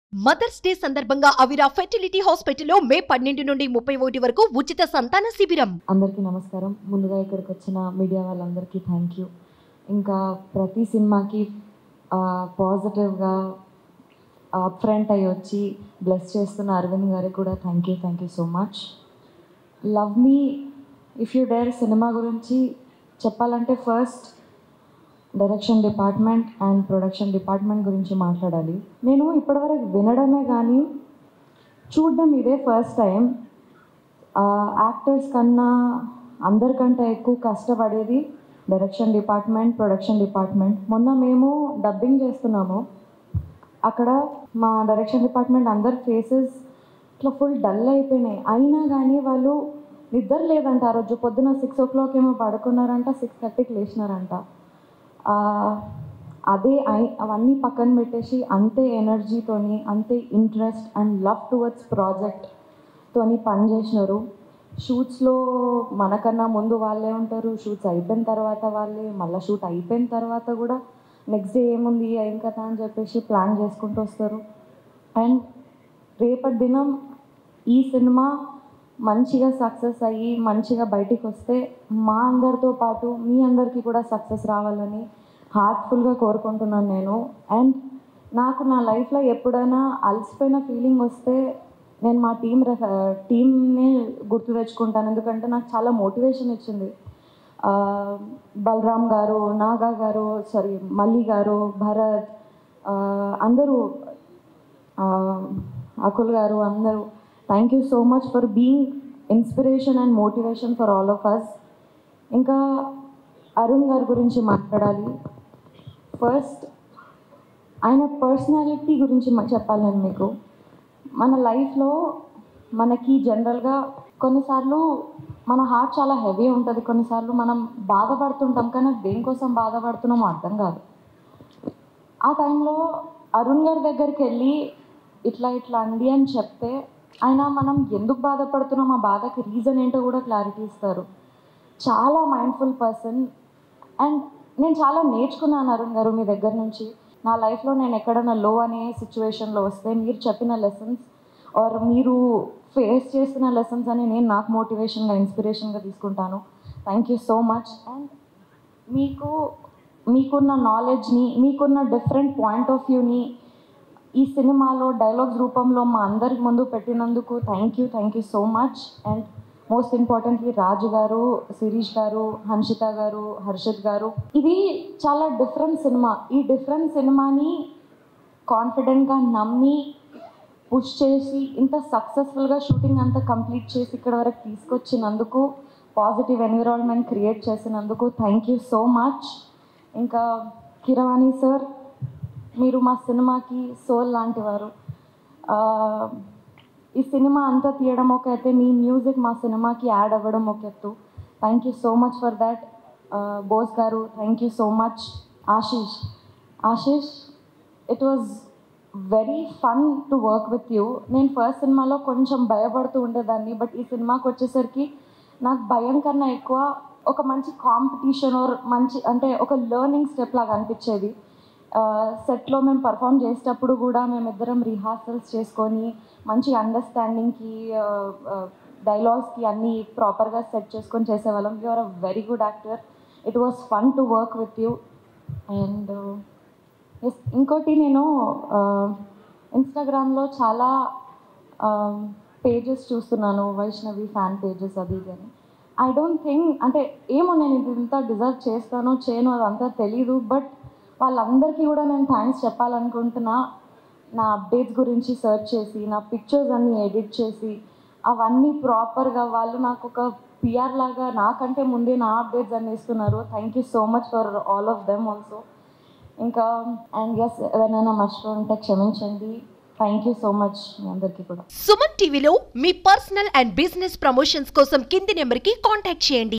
mothers day సందర్భంగా అవిరా fertility హాస్పిటల్లో మే పన్నెండు నుండి ముప్పై ఒకటి వరకు ఉచిత సంతాన శిబిరం అందరికీ నమస్కారం ముందుగా ఇక్కడికి వచ్చిన మీడియా వాళ్ళందరికీ థ్యాంక్ యూ ఇంకా ప్రతి సినిమాకి పాజిటివ్గా ఫ్రంట్ అయ్యి వచ్చి బ్లెస్ చేస్తున్న అరవింద్ గారికి కూడా thank you thank you so much love me if you dare cinema గురించి చెప్పాలంటే first direction department and production department గురించి మాట్లాడాలి నేను ఇప్పటివరకు వినడమే కానీ చూడడం ఇదే ఫస్ట్ టైం యాక్టర్స్ కన్నా అందరికంటే ఎక్కువ కష్టపడేది డైరెక్షన్ డిపార్ట్మెంట్ ప్రొడక్షన్ డిపార్ట్మెంట్ మొన్న మేము డబ్బింగ్ చేస్తున్నాము అక్కడ మా డైరెక్షన్ డిపార్ట్మెంట్ అందరి ఫేసెస్ ఇట్లా ఫుల్ డల్ అయిపోయినాయి అయినా కానీ వాళ్ళు నిద్ర లేదంట ఆ రోజు పొద్దున సిక్స్ ఓ క్లాక్ ఏమో పడుకున్నారంట సిక్స్ థర్టీకి లేచినారంట ఆ, అదే ఐ- అవన్నీ పక్కన పెట్టేసి అంతే ఎనర్జీతోని అంతే ఇంట్రెస్ట్ అండ్ లవ్ టువర్డ్స్ ప్రాజెక్ట్తోని పనిచేసినారు షూట్స్లో మనకన్నా ముందు వాళ్ళే ఉంటారు షూట్స్ అయిపోయిన తర్వాత వాళ్ళే మళ్ళీ షూట్ అయిపోయిన తర్వాత కూడా నెక్స్ట్ డే ఏముంది ఏం కదా అని చెప్పేసి ప్లాన్ చేసుకుంటూ వస్తారు అండ్ రేపటి దినం ఈ సినిమా మంచిగా సక్సెస్ అయ్యి మంచిగా బయటికి వస్తే మా అందరితో పాటు మీ అందరికీ కూడా సక్సెస్ రావాలని హార్ట్ఫుల్గా కోరుకుంటున్నాను నేను అండ్ నాకు నా లైఫ్లో ఎప్పుడైనా అలసిపోయిన ఫీలింగ్ వస్తే నేను మా టీం టీమ్ని గుర్తు తెచ్చుకుంటాను ఎందుకంటే నాకు చాలా మోటివేషన్ ఇచ్చింది ఆ, బలరామ్ గారు నాగా గారు సారీ మల్లి గారు భరత్ ఆ, అందరూ ఆ, అకుల్ గారు అందరూ thank you so much for being inspiration and motivation for all of us ఇంకా అరుణ్ గారి గురించి మాట్లాడాలి ఫస్ట్ ఆయన పర్సనాలిటీ గురించి మ- చెప్పాలి నేను మీకు మన లైఫ్లో మనకి జనరల్గా కొన్నిసార్లు మన హార్ట్ చాలా హెవీ ఉంటుంది కొన్నిసార్లు మనం బాధపడుతుంటాం కానీ అది దేనికోసం బాధపడుతున్నామో అర్థం కాదు ఆ టైంలో అరుణ్ గారి దగ్గరికి వెళ్ళి ఇట్లా ఇట్లా అండి అని చెప్తే ఆయన మనం ఎందుకు బాధపడుతున్నాం ఆ బాధకి రీజన్ ఏంటో కూడా క్లారిటీ ఇస్తారు చాలా మైండ్ఫుల్ పర్సన్ అండ్ నేను చాలా నేర్చుకున్నాను అరుణ్ గారు మీ దగ్గర నుంచి నా లైఫ్లో నేను ఎక్కడైనా లో అనే సిచ్యువేషన్లో వస్తే మీరు చెప్పిన లెసన్స్ ఆర్ మీరు ఫేస్ చేస్తున్న లెసన్స్ అని నేను నాకు మోటివేషన్గా ఇన్స్పిరేషన్గా తీసుకుంటాను thank you so much and మీకు మీకున్న నాలెడ్జ్ని మీకున్న డిఫరెంట్ పాయింట్ ఆఫ్ వ్యూని ఈ సినిమాలో డైలాగ్స్ రూపంలో మా అందరి ముందు పెట్టినందుకు thank you thank you so much and most importantly Raju garu Sirish గారు హన్షిత గారు హర్షిత్ గారు ఇది చాలా డిఫరెంట్ సినిమా ఈ డిఫరెంట్ సినిమాని కాన్ఫిడెంట్గా నమ్మి పుష్ చేసి ఇంత సక్సెస్ఫుల్గా షూటింగ్ అంతా కంప్లీట్ చేసి ఇక్కడ వరకు తీసుకొచ్చినందుకు పాజిటివ్ ఎన్విరాన్మెంట్ క్రియేట్ చేసినందుకు థ్యాంక్ యూ సో మచ్ ఇంకా కిరవాణి సార్ మీరు మా సినిమాకి సోల్ లాంటి వారు ఆ, ఈ సినిమా అంతా తీయడం ఒక అయితే మీ మ్యూజిక్ మా సినిమాకి యాడ్ అవ్వడం ఒక ఎత్తు thank you so much for that Bose garu thank you so much Ashish Ashish it was very fun to work with you నేను ఫస్ట్ సినిమాలో కొంచెం భయపడుతూ ఉండేదాన్ని బట్ ఈ సినిమాకి వచ్చేసరికి నాకు భయం కన్నా ఎక్కువ ఒక మంచి కాంపిటీషన్ ఆర్ మంచి అంటే ఒక లెర్నింగ్ స్టెప్ లాగా అనిపించేది సెట్లో మేము పర్ఫామ్ చేసేటప్పుడు కూడా మేమిద్దరం రిహార్సల్స్ చేసుకొని మంచి అండర్స్టాండింగ్కి డైలాగ్స్కి అన్నీ ప్రాపర్గా సెట్ చేసుకొని చేసేవాళ్ళం you are a very good actor it was fun to work with you and yes ఇంకోటి నేను ఇన్స్టాగ్రామ్లో చాలా పేజెస్ చూస్తున్నాను వైష్ణవి ఫ్యాన్ పేజెస్ అది ఇది అని ఐ డోంట్ థింక్ అంటే ఏమో నేను ఇది ఇంత డిజర్వ్ చేస్తానో చేయను అదంతా తెలీదు బట్ వాళ్ళందరికీ కూడా నేను థ్యాంక్స్ చెప్పాలనుకుంటున్నా నా అప్డేట్స్ గురించి సెర్చ్ చేసి నా పిక్చర్స్ అన్నీ ఎడిట్ చేసి అవన్నీ ప్రాపర్గా వాళ్ళు నాకు ఒక పిఆర్ లాగా నాకంటే ముందే నా అప్డేట్స్ అన్నీ ఇస్తున్నారు thank you so much for all of them also ఇంకా అండ్ ఎస్ ఎవరైనా మర్చిపోయి ఉంటే క్షమించండి థ్యాంక్ యూ సో మచ్ మీ అందరికీ కూడా సుమన్ టీవీలో మీ పర్సనల్ అండ్ బిజినెస్ ప్రమోషన్స్ కోసం కింది నెంబర్కి కాంటాక్ట్ చేయండి